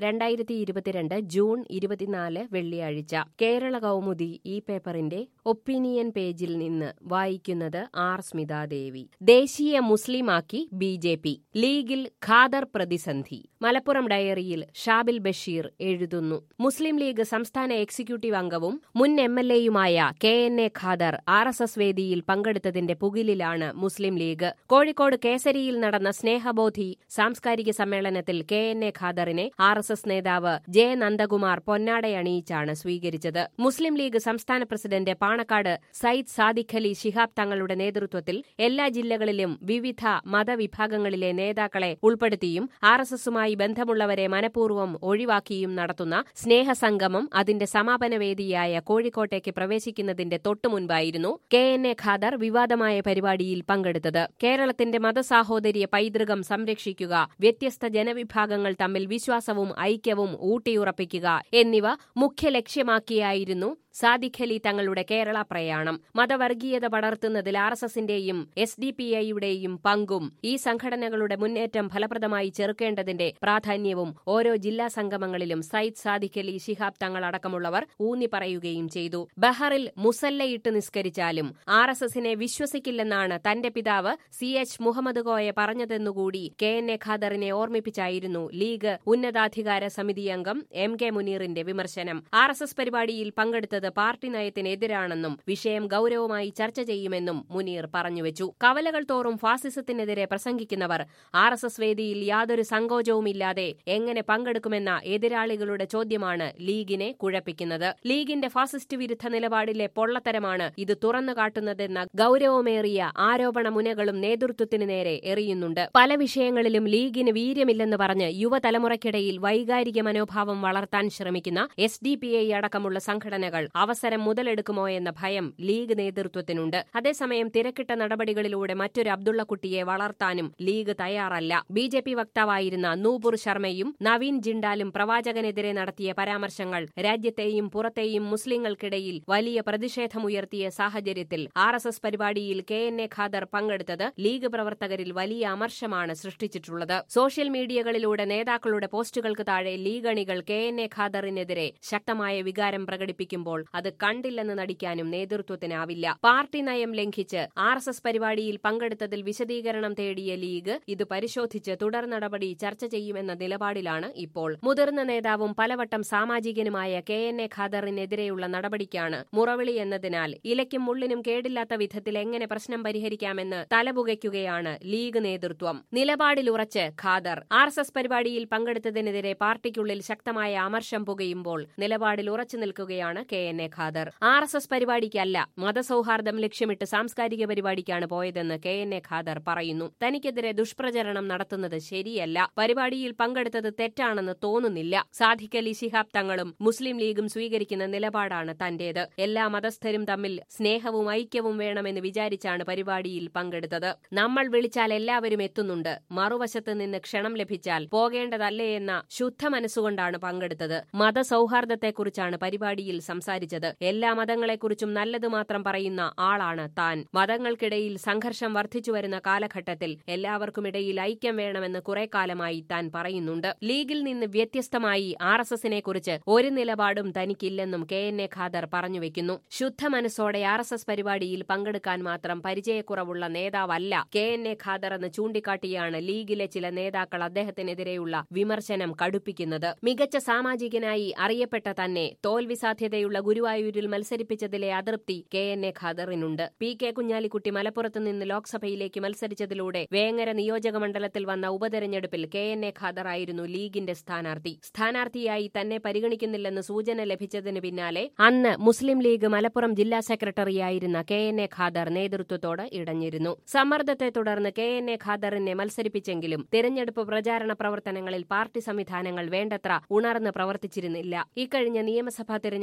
രണ്ടായിരത്തി ഇരുപത്തിരണ്ട് ജൂൺ ഇരുപത്തിനാല് വെള്ളിയാഴ്ച കേരള കൗമുദി ഈ പേപ്പറിന്റെ ഒപ്പീനിയൻ പേജിൽ നിന്ന് വായിക്കുന്നത് ആർ സ്മിതാദേവി ദേശീയ മുസ്ലിമാക്കി ബി ജെ പി ലീഗിൽ ഖാദർ പ്രതിസന്ധി മലപ്പുറം ഡയറിയിൽ ഷാബിൽ ബഷീർ എഴുതുന്നു മുസ്ലിം ലീഗ് സംസ്ഥാന എക്സിക്യൂട്ടീവ് അംഗവും മുൻ എം എൽ എയുമായ K N A Khader R S S വേദിയിൽ പങ്കെടുത്തതിന്റെ പുകിലിലാണ് മുസ്ലിം ലീഗ് കോഴിക്കോട് കേസരിയിൽ നടന്ന സ്നേഹബോധി സാംസ്കാരിക സമ്മേളനത്തിൽ കെ എൻ എ ഖാദറിനെ ആർ എസ് എസ് നേതാവ് ജെ നന്ദകുമാർ പൊന്നാടയണിയിച്ചാണ് സ്വീകരിച്ചത് മുസ്ലിം ലീഗ് സംസ്ഥാന പ്രസിഡന്റ് പാണക്കാട് സയ്യിദ് സാദിഖ് അലി ശിഹാബ് തങ്ങളുടെ നേതൃത്വത്തിൽ എല്ലാ ജില്ലകളിലും വിവിധ മതവിഭാഗങ്ങളിലെ നേതാക്കളെ ഉൾപ്പെടുത്തിയും ആർ എസ് എസുമായി ബന്ധമുള്ളവരെ മനഃപൂർവ്വം ഒഴിവാക്കിയും നടത്തുന്ന സ്നേഹസംഗമം അതിന്റെ സമാപന വേദിയായ കോഴിക്കോട്ടേക്ക് പ്രവേശിക്കുന്നതിന്റെ തൊട്ടുമുൻപായിരുന്നു കെ എൻ എ ഖാദർ വിവാദമായ പരിപാടിയിൽ പങ്കെടുത്തത് കേരളത്തിന്റെ മതസാഹോദര്യ പൈതൃകം സംരക്ഷിക്കുക വ്യത്യസ്ത ജനവിഭാഗങ്ങൾ തമ്മിൽ വിശ്വാസവും ഐക്യവും ഊട്ടിയുറപ്പിക്കുക എന്നിവ മുഖ്യ ലക്ഷ്യമാക്കിയായിരുന്നു സാദിഖ് അലി തങ്ങളുടെ കേരള പ്രയാണം മതവർഗീയത പടർത്തുന്നതിൽ ആർ എസ് എസിന്റെയും എസ് ഡി പി ഐയുടെയും പങ്കും ഈ സംഘടനകളുടെ മുന്നേറ്റം ഫലപ്രദമായി ചെറുക്കേണ്ടതിന്റെ പ്രാധാന്യവും ഓരോ ജില്ലാ സംഗമങ്ങളിലും സയ്യിദ് സാദിഖ് അലി ശിഹാബ് തങ്ങൾ അടക്കമുള്ളവർ ഊന്നി പറയുകയും ചെയ്തു ബഹറിൽ മുസല്ലയിട്ട് നിസ്കരിച്ചാലും ആർ എസ് എസിനെ വിശ്വസിക്കില്ലെന്നാണ് തന്റെ പിതാവ് സി എച്ച് മുഹമ്മദ് കോയ പറഞ്ഞതെന്നുകൂടി കെ എൻ എ ഖാദറിനെ ഓർമ്മിപ്പിച്ചായിരുന്നു ലീഗ് ഉന്നതാധികാര സമിതി അംഗം എം കെ മുനീറിന്റെ വിമർശനം ആർ എസ് എസ് പരിപാടിയിൽ പങ്കെടുത്തത് പാർട്ടി നയത്തിനെതിരാണെന്നും വിഷയം ഗൌരവമായി ചർച്ച ചെയ്യുമെന്നും മുനീർ പറഞ്ഞുവച്ചു കവലകൾ തോറും ഫാസിസത്തിനെതിരെ പ്രസംഗിക്കുന്നവർ ആർ എസ് എസ് വേദിയിൽ യാതൊരു സങ്കോചവുമില്ലാതെ എങ്ങനെ പങ്കെടുക്കുമെന്ന എതിരാളികളുടെ ചോദ്യമാണ് ലീഗിനെ കുഴപ്പിക്കുന്നത് ലീഗിന്റെ ഫാസിസ്റ്റ് വിരുദ്ധ നിലപാടിലെ പൊള്ളത്തരമാണ് ഇത് തുറന്നു കാട്ടുന്നതെന്ന ഗൌരവമേറിയ ആരോപണ മുനകളും നേതൃത്വത്തിന് നേരെ എറിയുന്നുണ്ട് പല വിഷയങ്ങളിലും ലീഗിന് വീര്യമില്ലെന്ന് പറഞ്ഞ് യുവതലമുറയ്ക്കിടയിൽ വൈകാരിക മനോഭാവം വളർത്താൻ ശ്രമിക്കുന്ന എസ് ഡി പി ഐ അടക്കമുള്ള സംഘടനകൾ അവസരം മുതലെടുക്കുമോ എന്ന ഭയം ലീഗ് നേതൃത്വത്തിനുണ്ട് അതേസമയം തിരക്കിട്ട നടപടികളിലൂടെ മറ്റൊരു അബ്ദുള്ളക്കുട്ടിയെ വളർത്താനും ലീഗ് തയ്യാറല്ല ബി ജെ പി വക്താവായിരുന്ന നൂപുർ ശർമ്മയും നവീൻ ജിണ്ടാലും പ്രവാചകനെതിരെ നടത്തിയ പരാമർശങ്ങൾ രാജ്യത്തെയും പുറത്തെയും മുസ്ലിങ്ങൾക്കിടയിൽ വലിയ പ്രതിഷേധമുയർത്തിയ സാഹചര്യത്തിൽ ആർ എസ് എസ് പരിപാടിയിൽ കെ എൻ എ ഖാദർ പങ്കെടുത്തത് ലീഗ് പ്രവർത്തകരിൽ വലിയ അമർഷമാണ് സൃഷ്ടിച്ചിട്ടുള്ളത് സോഷ്യൽ മീഡിയകളിലൂടെ നേതാക്കളുടെ പോസ്റ്റുകൾക്ക് താഴെ ലീഗ് അണികൾ കെ എൻ എ ഖാദറിനെതിരെ ശക്തമായ വികാരം പ്രകടിപ്പിക്കുമ്പോൾ അത് കണ്ടില്ലെന്ന് നടിക്കാനും നേതൃത്വത്തിനാവില്ല പാർട്ടി നയം ലംഘിച്ച് ആർ എസ് എസ് പരിപാടിയിൽ പങ്കെടുത്തതിൽ വിശദീകരണം തേടിയ ലീഗ് ഇത് പരിശോധിച്ച് തുടർ നടപടി ചർച്ച ചെയ്യുമെന്ന നിലപാടിലാണ് ഇപ്പോൾ മുതിർന്ന നേതാവും പലവട്ടം സാമാജികനുമായ കെ എൻ എ ഖാദറിനെതിരെയുള്ള നടപടിക്കാണ് മുറവിളി എന്നതിനാൽ ഇലയ്ക്കും മുള്ളിനും കേടില്ലാത്ത വിധത്തിൽ എങ്ങനെ പ്രശ്നം പരിഹരിക്കാമെന്ന് തലപുകയ്ക്കുകയാണ് ലീഗ് നേതൃത്വം നിലപാടിലുറച്ച് ഖാദർ ആർ എസ് എസ് പരിപാടിയിൽ പങ്കെടുത്തതിനെതിരെ പാർട്ടിക്കുള്ളിൽ ശക്തമായ അമർഷം പുകയുമ്പോൾ നിലപാടിൽ ഉറച്ചു നിൽക്കുകയാണ് K N A Khader R S S പരിപാടിക്കല്ല മതസൌഹാർദ്ദം ലക്ഷ്യമിട്ട് സാംസ്കാരിക പരിപാടിക്കാണ് പോയതെന്ന് കെ എൻ എ ഖാദർ പറയുന്നു തനിക്കെതിരെ ദുഷ്പ്രചരണം നടത്തുന്നത് ശരിയല്ല പരിപാടിയിൽ പങ്കെടുത്തത് തെറ്റാണെന്ന് തോന്നുന്നില്ല സാദിഖ് അലി ശിഹാബ് തങ്ങളും മുസ്ലിം ലീഗും സ്വീകരിക്കുന്ന നിലപാടാണ് തന്റേത് എല്ലാ മതസ്ഥരും തമ്മിൽ സ്നേഹവും ഐക്യവും വേണമെന്ന് വിചാരിച്ചാണ് പരിപാടിയിൽ പങ്കെടുത്തത് നമ്മൾ വിളിച്ചാൽ എല്ലാവരും എത്തുന്നുണ്ട് മറുവശത്ത് നിന്ന് ക്ഷണം ലഭിച്ചാൽ പോകേണ്ടതല്ലേ എന്ന ശുദ്ധ മനസ്സുകൊണ്ടാണ് പങ്കെടുത്തത് മതസൌഹാർദ്ദത്തെക്കുറിച്ചാണ് പരിപാടിയിൽ സംസാരിച്ചത് എല്ലാ മതങ്ങളെക്കുറിച്ചും നല്ലത് മാത്രം പറയുന്ന ആളാണ് താൻ മതങ്ങൾക്കിടയിൽ സംഘർഷം വർദ്ധിച്ചുവരുന്ന കാലഘട്ടത്തിൽ എല്ലാവർക്കുമിടയിൽ ഐക്യം വേണമെന്ന് കുറെ കാലമായി താൻ പറയുന്നുണ്ട് ലീഗിൽ നിന്ന് വ്യത്യസ്തമായി ആർ എസ് എസിനെ കുറിച്ച് ഒരു നിലപാടും തനിക്കില്ലെന്നും കെ എൻ എ ഖാദർ പറഞ്ഞുവെക്കുന്നു ശുദ്ധ മനസ്സോടെ ആർ എസ് എസ് പരിപാടിയിൽ പങ്കെടുക്കാൻ മാത്രം പരിചയക്കുറവുള്ള നേതാവല്ല കെ എൻ എ ഖാദർ എന്ന് ചൂണ്ടിക്കാട്ടിയാണ് ലീഗിലെ ചില നേതാക്കൾ അദ്ദേഹത്തിനെതിരെയുള്ള വിമർശനം കടുപ്പിക്കുന്നത് മികച്ച സാമാജികനായി അറിയപ്പെട്ട തന്നെ തോൽവി സാധ്യതയുള്ള ഗുരുവായൂരിൽ മത്സരിപ്പിച്ചതിലെ അതൃപ്തി കെ എൻ എ ഖാദറിനുണ്ട് പി കെ കുഞ്ഞാലിക്കുട്ടി മലപ്പുറത്ത് നിന്ന് ലോക്സഭയിലേക്ക് മത്സരിച്ചതിലൂടെ വേങ്ങര നിയോജക മണ്ഡലത്തിൽ വന്ന ഉപതെരഞ്ഞെടുപ്പിൽ കെ എൻ എ ഖാദറായിരുന്നു ലീഗിന്റെ സ്ഥാനാർത്ഥി സ്ഥാനാർത്ഥിയായി തന്നെ പരിഗണിക്കുന്നില്ലെന്ന് സൂചന ലഭിച്ചതിന് പിന്നാലെ അന്ന് മുസ്ലിം ലീഗ് മലപ്പുറം ജില്ലാ സെക്രട്ടറിയായിരുന്ന കെ എൻ എ ഖാദർ നേതൃത്വത്തോട് ഇടഞ്ഞിരുന്നു സമ്മർദ്ദത്തെ തുടർന്ന് കെ എൻ എ ഖാദറിനെ മത്സരിപ്പിച്ചെങ്കിലും തിരഞ്ഞെടുപ്പ് പ്രചാരണ പ്രവർത്തനങ്ങളിൽ പാർട്ടി സംവിധാനങ്ങൾ വേണ്ടത്ര ഉണർന്ന് പ്രവർത്തിച്ചിരുന്നില്ല ഇക്കഴിഞ്ഞ നിയമസഭാ തിരഞ്ഞെടുപ്പിൽ വിജയ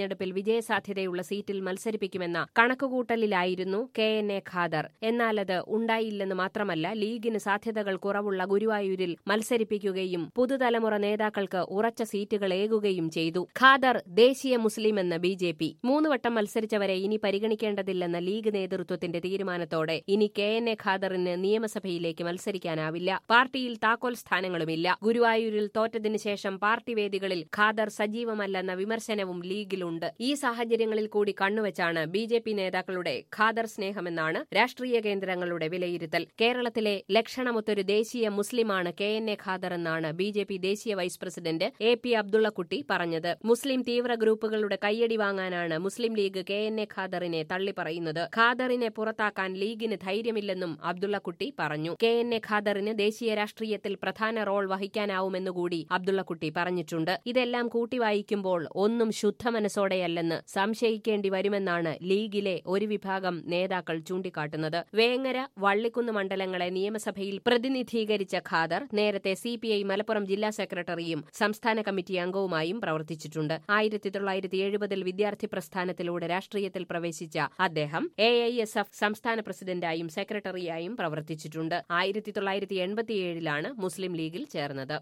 വിജയസാധ്യതയുള്ള സീറ്റിൽ മത്സരിപ്പിക്കുമെന്ന കണക്കുകൂട്ടലിലായിരുന്നു കെ എൻ എ ഖാദർ എന്നാൽ അത് ഉണ്ടായില്ലെന്ന് മാത്രമല്ല ലീഗിന് സാധ്യതകൾ കുറവുള്ള ഗുരുവായൂരിൽ മത്സരിപ്പിക്കുകയും പുതുതലമുറ നേതാക്കൾക്ക് ഉറച്ച സീറ്റുകൾ ഏകുകയും ചെയ്തു ഖാദർ ദേശീയ മുസ്ലിമെന്ന് ബി ജെ പി മൂന്ന് വട്ടം മത്സരിച്ചവരെ ഇനി പരിഗണിക്കേണ്ടതില്ലെന്ന ലീഗ് നേതൃത്വത്തിന്റെ തീരുമാനത്തോടെ ഇനി കെ എൻ എ ഖാദറിന് നിയമസഭയിലേക്ക് മത്സരിക്കാനാവില്ല പാർട്ടിയിൽ താക്കോൽ സ്ഥാനങ്ങളുമില്ല ഗുരുവായൂരിൽ തോറ്റതിനു ശേഷം പാർട്ടി വേദികളിൽ ഖാദർ സജീവമല്ലെന്ന വിമർശനവും ലീഗിലുണ്ട് ഈ സാഹചര്യങ്ങളിൽ കൂടി കണ്ണുവച്ചാണ് ബി ജെ പി നേതാക്കളുടെ ഖാദർ സ്നേഹമെന്നാണ് രാഷ്ട്രീയ കേന്ദ്രങ്ങളുടെ വിലയിരുത്തൽ കേരളത്തിലെ ലക്ഷണമൊത്തൊരു ദേശീയ മുസ്ലിമാണ് കെ എൻ എ ഖാദർ എന്നാണ് ബി ജെ പി ദേശീയ vice president A P Abdullakutty പറഞ്ഞത് മുസ്ലിം തീവ്ര ഗ്രൂപ്പുകളുടെ കയ്യടി വാങ്ങാനാണ് Muslim League K N A ഖാദറിനെ തള്ളിപ്പറയുന്നത് ഖാദറിനെ പുറത്താക്കാൻ ലീഗിന് ധൈര്യമില്ലെന്നും അബ്ദുള്ളക്കുട്ടി പറഞ്ഞു കെ എൻ എ ഖാദറിന് ദേശീയ രാഷ്ട്രീയത്തിൽ പ്രധാന റോൾ വഹിക്കാനാവുമെന്നുകൂടി അബ്ദുള്ളക്കുട്ടി പറഞ്ഞിട്ടുണ്ട് ഇതെല്ലാം കൂട്ടിവായിക്കുമ്പോൾ ഒന്നും ശുദ്ധമനസ്സോടെയല്ലെന്ന് സംശയിക്കേണ്ടി വരുമെന്നാണ് ലീഗിലെ ഒരു വിഭാഗം നേതാക്കൾ ചൂണ്ടിക്കാട്ടുന്നത് വേങ്ങര വള്ളിക്കുന്ന് മണ്ഡലങ്ങളെ നിയമസഭയിൽ പ്രതിനിധീകരിച്ച ഖാദർ നേരത്തെ സി പി ഐ മലപ്പുറം ജില്ലാ സെക്രട്ടറിയും സംസ്ഥാന കമ്മിറ്റി അംഗവുമായും പ്രവർത്തിച്ചിട്ടുണ്ട് ആയിരത്തി തൊള്ളായിരത്തി എഴുപതിൽ വിദ്യാർത്ഥി പ്രസ്ഥാനത്തിലൂടെ രാഷ്ട്രീയത്തിൽ പ്രവേശിച്ച അദ്ദേഹം എ ഐ എസ് എഫ് സംസ്ഥാന പ്രസിഡന്റായും സെക്രട്ടറിയായും പ്രവർത്തിച്ചിട്ടുണ്ട് ആയിരത്തി തൊള്ളായിരത്തി എൺപത്തിയേഴിലാണ് മുസ്ലിം ലീഗിൽ ചേർന്നത്